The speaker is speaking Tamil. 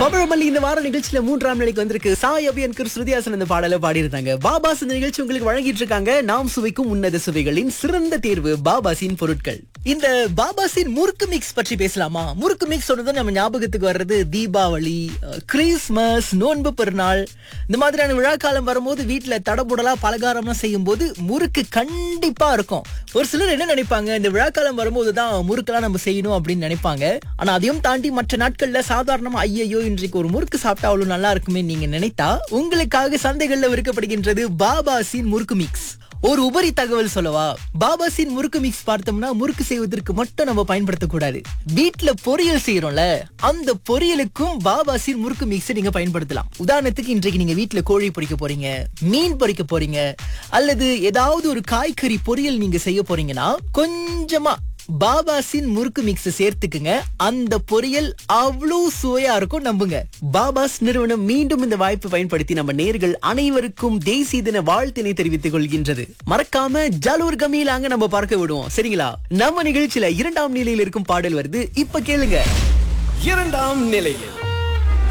பபழமல்லி இந்த வார நிகழ்ச்சியில மூன்றாம் நிலைக்கு வந்திருக்கு சாய் அபியன்கர் ஸ்ருதியாசன் இந்த பாடல பாடியிருந்தாங்க பாபாஸ் இந்த நிகழ்ச்சி உங்களுக்கு வழங்கிட்டு இருக்காங்க நாம் சுவைக்கும் உன்னத சுவைகளின் சிறந்த தேர்வு பாபாசின் பொருட்கள் இந்த பாபாசின் முறுக்கு மிக்ஸ் பற்றி பேசலாமா முறுக்கு மிக்ஸ் சொன்னதும் நம்ம ஞாபகத்துக்கு வர்றது தீபாவளி அஹ், கிறிஸ்மஸ் நோன்பு பெருநாள் இந்த மாதிரியான விழாக்காலம் வரும்போது வீட்டுல தடபுடலா பலகாரம்லாம் செய்யும் போது முறுக்கு கண்டிப்பா இருக்கும் ஒரு சிலர் என்ன நினைப்பாங்க இந்த விழாக்காலம் வரும்போது தான் முறுக்கெல்லாம் நம்ம செய்யணும் அப்படின்னு நினைப்பாங்க ஆனா அதையும் தாண்டி மற்ற நாட்கள்ல சாதாரணமா ஐயையோ இன்றைக்கு ஒரு முறுக்கு சாப்பிட்டா அவ்வளவு நல்லா இருக்குமே நீங்க நினைத்தா உங்களுக்காக சந்தைகள்ல விற்கப்படுகின்றது பாபாசின் முறுக்கு மிக்ஸ் ஒரு உபரி தகவல் சொல்லவா பாபாசின் முறுக்கு மிக்ஸ் பார்த்தோம்னா முறுக்கு செய்வதற்கு மட்டும் நம்ம பயன்படுத்தக்கூடாது வீட்ல பொரியல் செய்யறோம்ல அந்த பொரியலுக்கும் பாபாசின் முறுக்கு மிக்ஸை நீங்க பயன்படுத்தலாம் உதாரணத்துக்கு இன்றைக்கு நீங்க வீட்ல கோழி பொரிக்க போறீங்க மீன் பொரிக்க போறீங்க அல்லது ஏதாவது ஒரு காய்கறி பொரியல் நீங்க செய்ய போறீங்கன்னா கொஞ்சமா பாபாசின் முறுக்கு மிக்ஸ் சேர்த்துக்குங்க அந்த பொரியல் அவ்வளவு சுவையா இருக்கும் நம்புங்க பாபாஸ் நிறுவனம் மீண்டும் இந்த வாய்ப்பு பயன்படுத்தி நம்ம நேர்கள் அனைவருக்கும் தேசிய தின வாழ்த்தினை தெரிவித்துக் கொள்கின்றது மறக்காம ஜலூர் கமீலாங்க நம்ம பார்க்க விடுவோம் சரிங்களா நம்ம நிகழ்ச்சியில இரண்டாம் நிலையில் இருக்கும் பாடல் வருது இப்ப கேளுங்க இரண்டாம் நிலையில்